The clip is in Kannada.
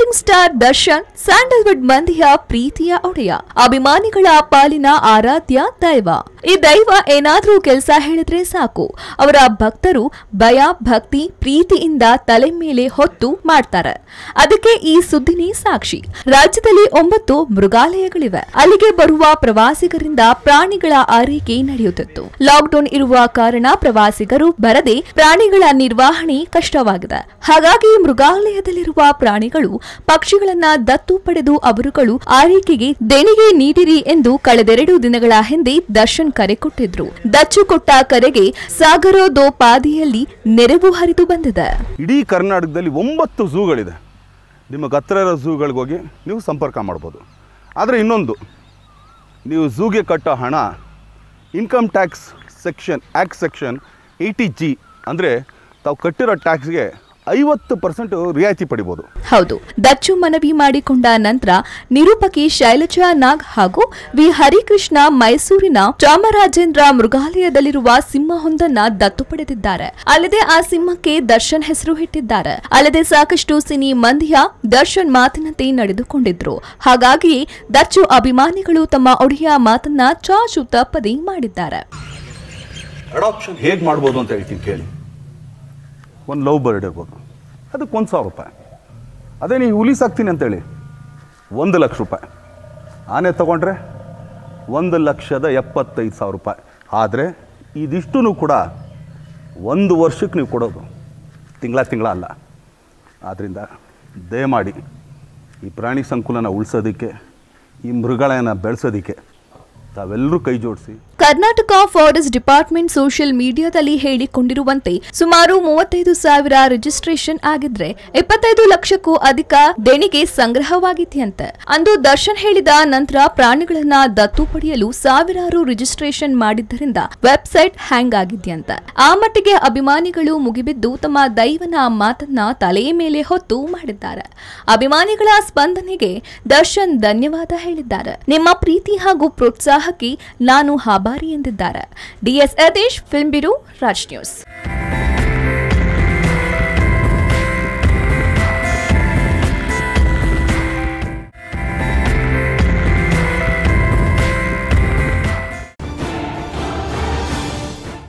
ಫಿಲ್ಮ್ ಸ್ಟಾರ್ ದರ್ಶನ್ ಸ್ಯಾಂಡಲ್ವುಡ್ ಮಂದಿಯ ಪ್ರೀತಿಯ ಒಡೆಯ ಅಭಿಮಾನಿಗಳ ಪಾಲಿನ ಆರಾಧ್ಯ ದೈವ ಈ ದೈವ ಏನಾದ್ರೂ ಕೆಲಸ ಹೇಳಿದ್ರೆ ಸಾಕು ಅವರ ಭಕ್ತರು ಭಯ ಭಕ್ತಿ ಪ್ರೀತಿಯಿಂದ ತಲೆ ಮೇಲೆ ಹೊತ್ತು ಮಾಡ್ತಾರೆ ಅದಕ್ಕೆ ಈ ಸುದ್ದಿನೇ ಸಾಕ್ಷಿ ರಾಜ್ಯದಲ್ಲಿ ಒಂಬತ್ತು ಮೃಗಾಲಯಗಳಿವೆ ಅಲ್ಲಿಗೆ ಬರುವ ಪ್ರವಾಸಿಗರಿಂದ ಪ್ರಾಣಿಗಳ ಆರೈಕೆ ನಡೆಯುತ್ತಿತ್ತು ಲಾಕ್ಡೌನ್ ಇರುವ ಕಾರಣ ಪ್ರವಾಸಿಗರು ಬರದೆ ಪ್ರಾಣಿಗಳ ನಿರ್ವಹಣೆ ಕಷ್ಟವಾಗಿದೆ ಹಾಗಾಗಿ ಮೃಗಾಲಯದಲ್ಲಿರುವ ಪ್ರಾಣಿಗಳು ಪಕ್ಷಿಗಳನ್ನ ದತ್ತು ಪಡೆದು ಅವರುಗಳು ಆರೈಕೆಗೆ ದೇಣಿಗೆ ನೀಡಿರಿ ಎಂದು ಕಳೆದೆರಡು ದಿನಗಳ ಹಿಂದೆ ದರ್ಶನ್ ಕರೆ ಕೊಟ್ಟಿದ್ರು ದಚ್ಚು ಕೊಟ್ಟ ಕರೆಗೆ ಸಾಗರೋದೋಪಾದಿಯಲ್ಲಿ ನೆರವು ಹರಿದು ಬಂದಿದೆ ಇಡೀ ಕರ್ನಾಟಕದಲ್ಲಿ ಒಂಬತ್ತು ಝೂಗಳಿದೆ ನಿಮಗೆ ಹತ್ರ ಇರೋ ಝೂಗಳಿಗೆ ಹೋಗಿ ನೀವು ಸಂಪರ್ಕ ಮಾಡ್ಬೋದು ಆದರೆ ಇನ್ನೊಂದು ನೀವು ಝೂಗೆ ಕಟ್ಟೋ ಹಣ income tax section act section eighty G ಅಂದರೆ ತಾವು ಕಟ್ಟಿರೋ ಟ್ಯಾಕ್ಸ್ಗೆ ಐವತ್ತು ಪರ್ಸೆಂಟು ರಿಯಾಯಿತಿ ಪಡಿಬೋದು ಹೌದು ದಚ್ಚು ಮನವಿ ಮಾಡಿಕೊಂಡ ನಂತರ ನಿರೂಪಕಿ ಶೈಲಜಾ ನಾಗ್ ಹಾಗೂ ವಿ ಹರಿಕೃಷ್ಣ ಮೈಸೂರಿನ ಚಾಮರಾಜೇಂದ್ರ ಮೃಗಾಲಯದಲ್ಲಿರುವ ಸಿಂಹವೊಂದನ್ನ ದತ್ತು ಪಡೆದಿದ್ದಾರೆ ಅಲ್ಲದೆ ಆ ಸಿಂಹಕ್ಕೆ ದರ್ಶನ್ ಹೆಸರು ಇಟ್ಟಿದ್ದಾರೆ ಅಲ್ಲದೆ ಸಾಕಷ್ಟು ಸಿನಿ ಮಂದಿಯ ದರ್ಶನ್ ಮಾತಿನಂತೆ ನಡೆದುಕೊಂಡಿದ್ರು ಹಾಗಾಗಿಯೇ ದಚ್ಚು ಅಭಿಮಾನಿಗಳು ತಮ್ಮ ಒಡೆಯ ಮಾತನ್ನ ಚಾಚು ತಪ್ಪದೆ ಮಾಡಿದ್ದಾರೆ ಅಡಾಪ್ಷನ್ ಹೇಗೆ ಮಾಡ್ಬೋದು ಅಂತ ಹೇಳ್ತೀನಿ ಕೇಳಿ ಒಂದು ಲವ್ ಬರ್ಡ್ ಇರ್ಬೋದು ಅದಕ್ಕೆ ಒಂದು ಸಾವಿರ ರೂಪಾಯಿ ಅದೇ ನೀವು ಹುಲಿ ಸಾಕ್ತೀನಿ ಅಂತೇಳಿ ಒಂದು ಲಕ್ಷ ರೂಪಾಯಿ ಆನೆ ತೊಗೊಂಡ್ರೆ ಒಂದು ಲಕ್ಷದ ಎಪ್ಪತ್ತೈದು ಸಾವಿರ ರೂಪಾಯಿ ಆದರೆ ಇದಿಷ್ಟೂ ಕೂಡ ಒಂದು ವರ್ಷಕ್ಕೆ ನೀವು ಕೊಡೋದು ತಿಂಗಳ ತಿಂಗಳ ಅಲ್ಲ ಆದ್ದರಿಂದ ದಯಮಾಡಿ ಈ ಪ್ರಾಣಿ ಸಂಕುಲನ ಉಳಿಸೋದಕ್ಕೆ ಈ ಮೃಗಾಲಯನ ಬೆಳೆಸೋದಕ್ಕೆ ತಾವೆಲ್ಲರೂ ಕೈ ಜೋಡಿಸಿ ಕರ್ನಾಟಕ ಫಾರೆಸ್ಟ್ ಡಿಪಾರ್ಟ್ಮೆಂಟ್ ಸೋಷಿಯಲ್ ಮೀಡಿಯಾದಲ್ಲಿ ಹೇಳಿಕೊಂಡಿರುವಂತೆ ಸುಮಾರು ಮೂವತ್ತೈದು ಸಾವಿರ ರಿಜಿಸ್ಟ್ರೇಷನ್ ಆಗಿದ್ರೆ ಇಪ್ಪತ್ತೈದು ಲಕ್ಷಕ್ಕೂ ಅಧಿಕ ದೇಣಿಗೆ ಸಂಗ್ರಹವಾಗಿದೆಯಂತೆ ಅಂದು ದರ್ಶನ್ ಹೇಳಿದ ನಂತರ ಪ್ರಾಣಿಗಳನ್ನ ದತ್ತು ಪಡೆಯಲು ಸಾವಿರಾರು ರಿಜಿಸ್ಟ್ರೇಷನ್ ಮಾಡಿದ್ದರಿಂದ ವೆಬ್ಸೈಟ್ ಹ್ಯಾಂಗ್ ಆಗಿದೆಯಂತೆ ಆ ಮಟ್ಟಿಗೆ ಅಭಿಮಾನಿಗಳು ಮುಗಿಬಿದ್ದು ತಮ್ಮ ದೈವನ ಮಾತನ್ನ ತಲೆಯ ಮೇಲೆ ಹೊತ್ತು ಮಾಡಿದ್ದಾರೆ ಅಭಿಮಾನಿಗಳ ಸ್ಪಂದನೆಗೆ ದರ್ಶನ್ ಧನ್ಯವಾದ ಹೇಳಿದ್ದಾರೆ ನಿಮ್ಮ ಪ್ರೀತಿ ಹಾಗೂ ಪ್ರೋತ್ಸಾಹಕ್ಕೆ ನಾನು ಆಭಾರಿ ಎಂದಿದ್ದಾರೆ D S Yatish film bureau Raj news